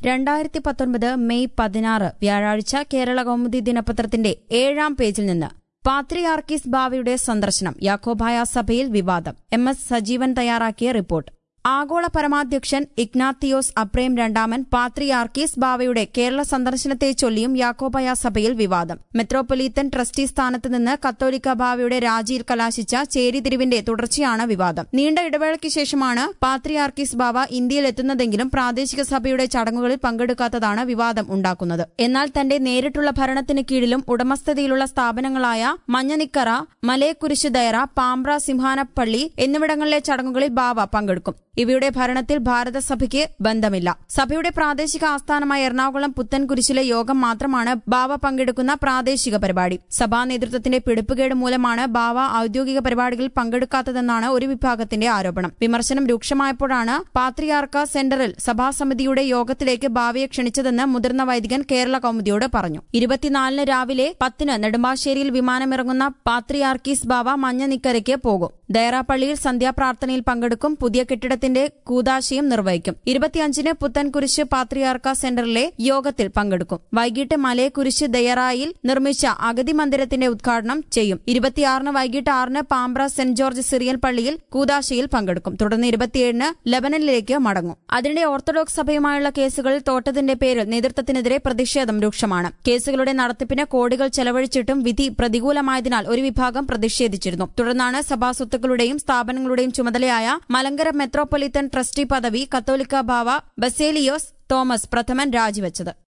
രണ്ടായിരത്തി പത്തൊൻപത് മെയ് പതിനാറ് വ്യാഴാഴ്ച കേരള കൗമുദി ദിനപത്രത്തിന്റെ ഏഴാം പേജിൽ നിന്ന് പാത്രിയാർക്കീസ് ബാവയുടെ സന്ദർശനം യാക്കോബായ സഭയിൽ വിവാദം എം എസ് സജീവൻ തയ്യാറാക്കിയ റിപ്പോർട്ട് ആഗോള പരമാധ്യക്ഷൻ ഇഗ്നാത്തിയോസ് അപ്രേം രണ്ടാമൻ പാത്രിയാർക്കീസ് ബാവയുടെ കേരള സന്ദർശനത്തെ ചൊല്ലിയും യാക്കോബായ സഭയിൽ വിവാദം മെത്രോപൊലീത്തൻ ട്രസ്റ്റി സ്ഥാനത്ത് നിന്ന് കത്തോലിക്ക ബാവയുടെ രാജിയിൽ കലാശിച്ച ചേരിതിരിവിന്റെ തുടർച്ചയാണ് വിവാദം നീണ്ട ഇടവേളയ്ക്ക് ശേഷമാണ് പാത്രിയാർക്കീസ് ബാവ ഇന്ത്യയിൽ എത്തുന്നതെങ്കിലും പ്രാദേശിക സഭയുടെ ചടങ്ങുകളിൽ പങ്കെടുക്കാത്തതാണ് വിവാദം ഉണ്ടാക്കുന്നത് എന്നാൽ തന്റെ നേരിട്ടുള്ള ഭരണത്തിന് കീഴിലും ഉടമസ്ഥതയിലുള്ള സ്ഥാപനങ്ങളായ മഞ്ഞനിക്കറ മലയക്കുരിശ് ദയറ പാമ്പ്ര സിംഹാനപ്പള്ളി എന്നിവിടങ്ങളിലെ ചടങ്ങുകളിൽ ബാവ പങ്കെടുക്കും ഇവയുടെ ഭരണത്തിൽ ഭാരതസഭയ്ക്ക് ബന്ധമില്ല സഭയുടെ പ്രാദേശിക ആസ്ഥാനമായ എറണാകുളം പുത്തൻകുരിശിലെ യോഗം മാത്രമാണ് ബാവ പങ്കെടുക്കുന്ന പ്രാദേശിക പരിപാടി സഭാ നേതൃത്വത്തിന്റെ പിടിപ്പുകേട് മൂലമാണ് ബാവ ഔദ്യോഗിക പരിപാടികളിൽ പങ്കെടുക്കാത്തതെന്നാണ് ഒരു വിഭാഗത്തിന്റെ ആരോപണം വിമർശനം രൂക്ഷമായപ്പോഴാണ് പാത്രിയാർക്ക സെന്ററിൽ സഭാസമിതിയുടെ യോഗത്തിലേക്ക് ബാവയെ ക്ഷണിച്ചതെന്ന് മുതിർന്ന വൈദികൻ കേരള കൗമുദിയോട് പറഞ്ഞു ഇരുപത്തിനാലിന് രാവിലെ പത്തിന് നെടുമ്പാശ്ശേരിയിൽ വിമാനമിറങ്ങുന്ന പാത്രിയാർക്കീസ് ബാവ മഞ്ഞനിക്കരയ്ക്ക് പോകും ദയറാപ്പള്ളിയിൽ സന്ധ്യാപ്രാർത്ഥനയിൽ പങ്കെടുക്കും പുതിയ കെട്ടിടത്തിന്റെ കൂതാശയും നിർവഹിക്കും ഇരുപത്തിയഞ്ചിന് പുത്തൻകുരിശ് പാത്രിയാർക്ക സെന്ററിലെ യോഗത്തിൽ പങ്കെടുക്കും വൈകിട്ട് മലയക്കുരിശ് ദയറായിൽ നിർമ്മിച്ച അഗതി മന്ദിരത്തിന്റെ ഉദ്ഘാടനം ചെയ്യും ഇരുപത്തിയാറിന് വൈകിട്ട് ആറിന് പാമ്പ്ര സെന്റ് ജോർജ് സിറിയൽ പള്ളിയിൽ കൂതാശയിൽ പങ്കെടുക്കും തുടർന്ന് ഇരുപത്തിയേഴിന് ലബനനിലേക്ക് മടങ്ങും അതിനിടെ ഓർത്തഡോക്സ് സഭയുമായുള്ള കേസുകളിൽ തോറ്റതിന്റെ പേരിൽ നേതൃത്വത്തിനെതിരെ പ്രതിഷേധം രൂക്ഷമാണ് കേസുകളുടെ നടത്തിപ്പിന് കോടികൾ ചെലവഴിച്ചിട്ടും വിധി പ്രതികൂലമായതിനാൽ ഒരു വിഭാഗം പ്രതിഷേധിച്ചിരുന്നു തുടർന്നാണ് സഭാ സ്വത്തുക്കളുടെയും സ്ഥാപനങ്ങളുടെയും ചുമതലയായ മലങ്കര മെത്രോപൊലിത്തൻ ട്രസ്റ്റി പദവി കത്തോലിക്ക ബാവ ബസേലിയോസ് തോമസ് പ്രഥമൻ രാജിവച്ചത്